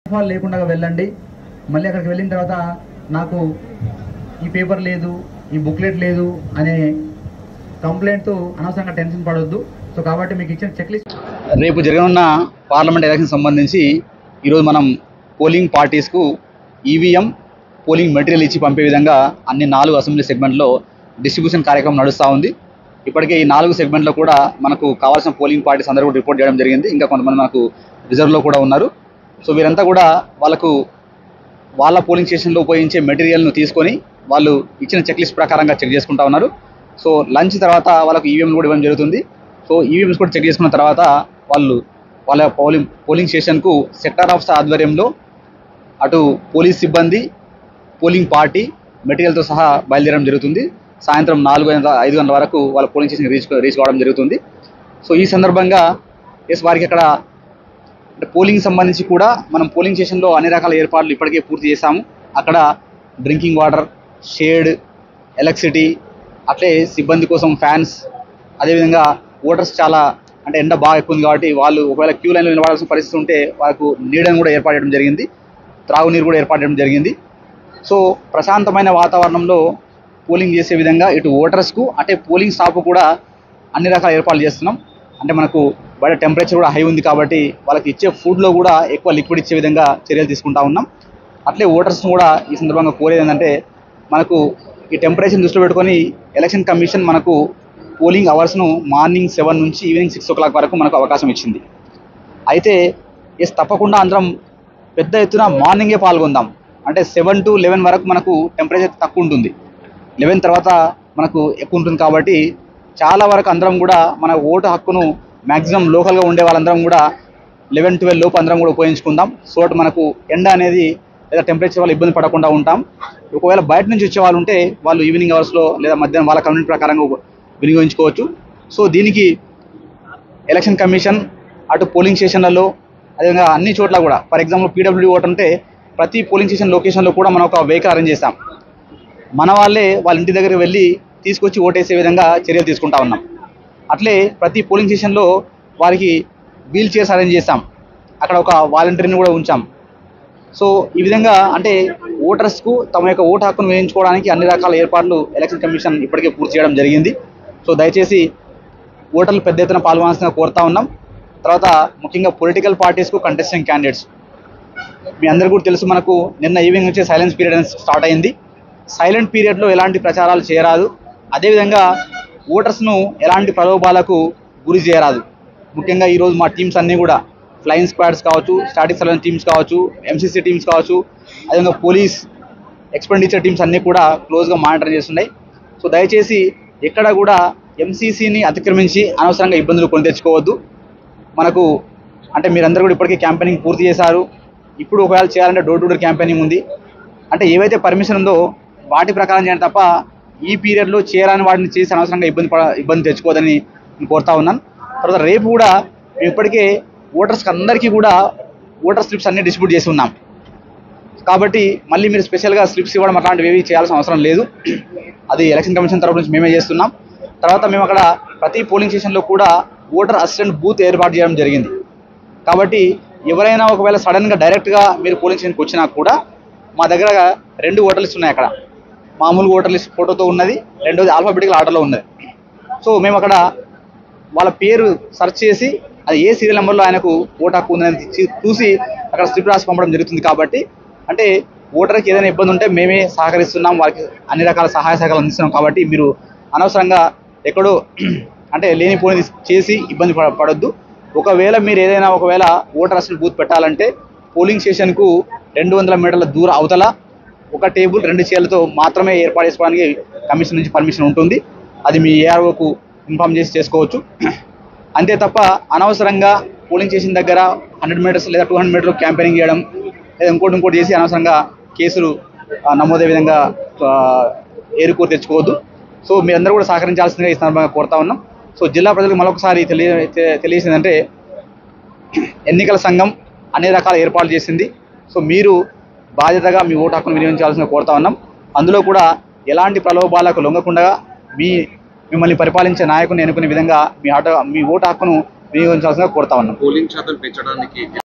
fall లేకుండా వెళ్ళండి మళ్ళీ అక్కడికి వెళ్ళిన తర్వాత నాకు ఈ పేపర్ లేదు ఈ బుక్లెట్ లేదు అనే కంప్లైంట్తో అనవసరంగా టెన్షన్ పడొద్దు సో కాబట్టి మీకు ఇచ్చిన చెక్ లిస్ట్ రేపు జరగనున్న పార్లమెంట్ ఎలక్షన్ సంబంధించి ఈరోజు మనం పోలింగ్ పార్టీస్కు ఈవీఎం పోలింగ్ మెటీరియల్ ఇచ్చి పంపే విధంగా అన్ని నాలుగు అసెంబ్లీ సెగ్మెంట్లో డిస్ట్రిబ్యూషన్ కార్యక్రమం నడుస్తూ ఉంది ఇప్పటికే ఈ నాలుగు సెగ్మెంట్లో కూడా మనకు కావాల్సిన పోలింగ్ పార్టీస్ అందరూ కూడా రిపోర్ట్ చేయడం జరిగింది ఇంకా కొంతమంది మనకు రిజర్వ్లో కూడా ఉన్నారు సో వీరంతా కూడా వాళ్ళకు వాళ్ళ పోలింగ్ స్టేషన్లో ఉపయోగించే మెటీరియల్ను తీసుకొని వాళ్ళు ఇచ్చిన చెక్ లిస్ట్ ప్రకారంగా చెక్ చేసుకుంటా ఉన్నారు సో లంచ్ తర్వాత వాళ్ళకు ఈవీఎం కూడా ఇవ్వడం జరుగుతుంది సో ఈవీఎంస్ కూడా చెక్ చేసుకున్న తర్వాత వాళ్ళు వాళ్ళ పోలింగ్ పోలింగ్ స్టేషన్కు సెక్టార్ ఆఫ్ ఆధ్వర్యంలో అటు పోలీస్ సిబ్బంది పోలింగ్ పార్టీ మెటీరియల్తో సహా బయలుదేరడం జరుగుతుంది సాయంత్రం నాలుగు గంటల ఐదు గంటల వరకు వాళ్ళ పోలింగ్ స్టేషన్ రీచ్ రీచ్ కావడం జరుగుతుంది సో ఈ సందర్భంగా ఎస్ వారికి అక్కడ అంటే పోలింగ్ సంబంధించి కూడా మనం పోలింగ్ స్టేషన్లో అన్ని రకాల ఏర్పాట్లు ఇప్పటికే పూర్తి చేశాము అక్కడ డ్రింకింగ్ వాటర్ షేడ్ ఎలక్ట్రిసిటీ అట్లే సిబ్బంది కోసం ఫ్యాన్స్ అదేవిధంగా ఓటర్స్ చాలా అంటే ఎండ బాగా ఎక్కువ ఉంది కాబట్టి వాళ్ళు ఒకవేళ క్యూ లైన్లో నిలబడాల్సిన పరిస్థితి ఉంటే వాళ్ళకు నీడను కూడా ఏర్పాటు చేయడం జరిగింది త్రాగునీరు కూడా ఏర్పాటు చేయడం జరిగింది సో ప్రశాంతమైన వాతావరణంలో పోలింగ్ చేసే విధంగా ఇటు ఓటర్స్కు అంటే పోలింగ్ స్టాఫ్ కూడా అన్ని రకాల ఏర్పాట్లు చేస్తున్నాం అంటే మనకు బయట టెంపరేచర్ కూడా హై ఉంది కాబట్టి వాళ్ళకి ఇచ్చే ఫుడ్లో కూడా ఎక్కువ లిక్విడ్ ఇచ్చే విధంగా చర్యలు తీసుకుంటా ఉన్నాం అట్లే ఓటర్స్ను కూడా ఈ సందర్భంగా కోరేది ఏంటంటే మనకు ఈ టెంపరేచర్ దృష్టిలో పెట్టుకొని ఎలక్షన్ కమిషన్ మనకు పోలింగ్ అవర్స్ను మార్నింగ్ సెవెన్ నుంచి ఈవినింగ్ సిక్స్ ఓ క్లాక్ వరకు మనకు అవకాశం ఇచ్చింది అయితే ఎస్ తప్పకుండా అందరం పెద్ద ఎత్తున మార్నింగే పాల్గొందాం అంటే సెవెన్ టు లెవెన్ వరకు మనకు టెంపరేచర్ తక్కువ ఉంటుంది లెవెన్ తర్వాత మనకు ఎక్కువ ఉంటుంది కాబట్టి చాలా వరకు అందరం కూడా మన ఓటు హక్కును మ్యాక్సిమం లోకల్గా ఉండే వాళ్ళందరం కూడా లెవెన్ ట్వెల్వ్ లోపు అందరం కూడా ఉపయోగించుకుందాం సో అటు మనకు ఎండ అనేది లేదా టెంపరేచర్ వల్ల ఇబ్బంది పడకుండా ఉంటాం ఒకవేళ బయట నుంచి వచ్చే వాళ్ళు ఉంటే వాళ్ళు ఈవినింగ్ అవర్స్లో లేదా మధ్యాహ్నం వాళ్ళ కమ్యూనిటీ ప్రకారంగా ఉప- వినియోగించుకోవచ్చు సో దీనికి ఎలక్షన్ కమిషన్ అటు పోలింగ్ స్టేషన్లలో అదేవిధంగా అన్ని చోట్ల కూడా ఫర్ ఎగ్జాంపుల్ పీడబ్ల్యూ ఓట్ అంటే ప్రతి పోలింగ్ స్టేషన్ లొకేషన్లో కూడా మనం ఒక వెహికల్ అరేంజ్ చేస్తాం మన వాళ్ళే వాళ్ళ ఇంటి దగ్గరికి వెళ్ళి తీసుకొచ్చి ఓటేసే విధంగా చర్యలు తీసుకుంటా ఉన్నాం అట్లే ప్రతి పోలింగ్ స్టేషన్లో వారికి వీల్ చైర్స్ అరేంజ్ చేస్తాం అక్కడ ఒక వాలంటీర్ని కూడా ఉంచాం సో ఈ విధంగా అంటే ఓటర్స్కు తమ యొక్క ఓటు హక్కును వేయించుకోవడానికి అన్ని రకాల ఏర్పాట్లు ఎలక్షన్ కమిషన్ ఇప్పటికే పూర్తి చేయడం జరిగింది సో దయచేసి ఓటర్లు పెద్ద ఎత్తున పాల్గొనాల్సిందిగా కోరుతా ఉన్నాం తర్వాత ముఖ్యంగా పొలిటికల్ పార్టీస్కు కంటెస్టింగ్ క్యాండిడేట్స్ మీ అందరికీ కూడా తెలుసు మనకు నిన్న ఈవినింగ్ నుంచే సైలెన్స్ పీరియడ్ అని స్టార్ట్ అయింది సైలెంట్ పీరియడ్లో ఎలాంటి ప్రచారాలు చేయరాదు అదేవిధంగా ఓటర్స్ను ఎలాంటి ప్రలోభాలకు గురి చేయరాదు ముఖ్యంగా ఈరోజు మా టీమ్స్ అన్నీ కూడా ఫ్లయింగ్ స్క్వాడ్స్ కావచ్చు స్టాటిక్ సర్వెలెన్స్ టీమ్స్ కావచ్చు ఎంసీసీ టీమ్స్ కావచ్చు అదేవిధంగా పోలీస్ ఎక్స్పెండిచర్ టీమ్స్ అన్నీ కూడా క్లోజ్గా మానిటర్ చేస్తున్నాయి సో దయచేసి ఎక్కడ కూడా ఎంసీసీని అతిక్రమించి అనవసరంగా ఇబ్బందులు కొని తెచ్చుకోవద్దు మనకు అంటే మీరందరూ కూడా ఇప్పటికే క్యాంపెయినింగ్ పూర్తి చేశారు ఇప్పుడు ఒకవేళ చేయాలంటే డోర్ టు డోర్ క్యాంపెయినింగ్ ఉంది అంటే ఏవైతే పర్మిషన్ ఉందో వాటి ప్రకారం చేయండి తప్ప ఈ పీరియడ్లో చేయాలని వాటిని చేసి అనవసరంగా ఇబ్బంది పడ ఇబ్బంది తెచ్చుకోవద్దని నేను కోరుతా ఉన్నాను తర్వాత రేపు కూడా మేము ఇప్పటికే ఓటర్స్కి అందరికీ కూడా ఓటర్ స్లిప్స్ అన్ని డిస్ట్రిబ్యూట్ చేసి ఉన్నాం కాబట్టి మళ్ళీ మీరు స్పెషల్గా స్లిప్స్ ఇవ్వడం అట్లాంటివి ఏవి చేయాల్సిన అవసరం లేదు అది ఎలక్షన్ కమిషన్ తరపు నుంచి మేమే చేస్తున్నాం తర్వాత మేము అక్కడ ప్రతి పోలింగ్ స్టేషన్లో కూడా ఓటర్ అసిస్టెంట్ బూత్ ఏర్పాటు చేయడం జరిగింది కాబట్టి ఎవరైనా ఒకవేళ సడన్గా డైరెక్ట్గా మీరు పోలింగ్ స్టేషన్కి వచ్చినా కూడా మా దగ్గర రెండు ఓటర్ లిస్ట్ ఉన్నాయి అక్కడ మామూలు ఓటర్ లిస్ట్ ఫోటోతో ఉన్నది రెండోది ఆల్ఫాబెటికల్ ఆర్డర్లో ఉన్నది సో మేము అక్కడ వాళ్ళ పేరు సెర్చ్ చేసి అది ఏ సీరియల్ నెంబర్లో ఆయనకు ఓటు హక్కు ఉందని చూ- చూసి అక్కడ స్లిప్ రాసి పంపడం జరుగుతుంది కాబట్టి అంటే ఓటర్కి ఏదైనా ఇబ్బంది ఉంటే మేమే సహకరిస్తున్నాం వారికి అన్ని రకాల సహాయ సహకారాలు అందిస్తున్నాం కాబట్టి మీరు అనవసరంగా ఎక్కడో అంటే లేనిపోనిది చేసి ఇబ్బంది పడ పడొద్దు ఒకవేళ మీరు ఏదైనా ఒకవేళ ఓటర్ అసలు బూత్ పెట్టాలంటే పోలింగ్ స్టేషన్కు రెండు వందల మీటర్ల దూర అవతల ఒక టేబుల్ రెండు చైర్లతో మాత్రమే ఏర్పాటు చేసుకోవడానికి కమిషన్ నుంచి పర్మిషన్ ఉంటుంది అది మీ ఏఆర్ఓకు ఇన్ఫామ్ చేసి చేసుకోవచ్చు అంతే తప్ప అనవసరంగా పోలింగ్ స్టేషన్ దగ్గర హండ్రెడ్ మీటర్స్ లేదా టూ హండ్రెడ్ మీటర్లు క్యాంపెయినింగ్ చేయడం లేదా ఇంకోటి ఇంకోటి చేసి అనవసరంగా కేసులు ఆ, నమోదయ్యే విధంగా ఆ, ఏరుకోరు తెచ్చుకోవద్దు సో మీరందరూ కూడా సహకరించాల్సిందిగా ఈ సందర్భంగా కోరుతా ఉన్నాం సో జిల్లా ప్రజలకు మరొకసారి తెలియ తె- తెలియజేసిందంటే ఎన్నికల సంఘం అన్ని రకాల ఏర్పాట్లు చేసింది సో మీరు బాధ్యతగా మీ ఓటు హక్కును వినియోగించాల్సిన కోరుతా ఉన్నాం అందులో కూడా ఎలాంటి ప్రలోభాలకు లొంగకుండా మీ మిమ్మల్ని పరిపాలించే నాయకుని ఎన్నుకునే విధంగా మీ ఆట మీ ఓటు హక్కును వినియోగించాల్సిందిగా కోరుతా ఉన్నాం పోలింగ్ శాతం పెంచడానికి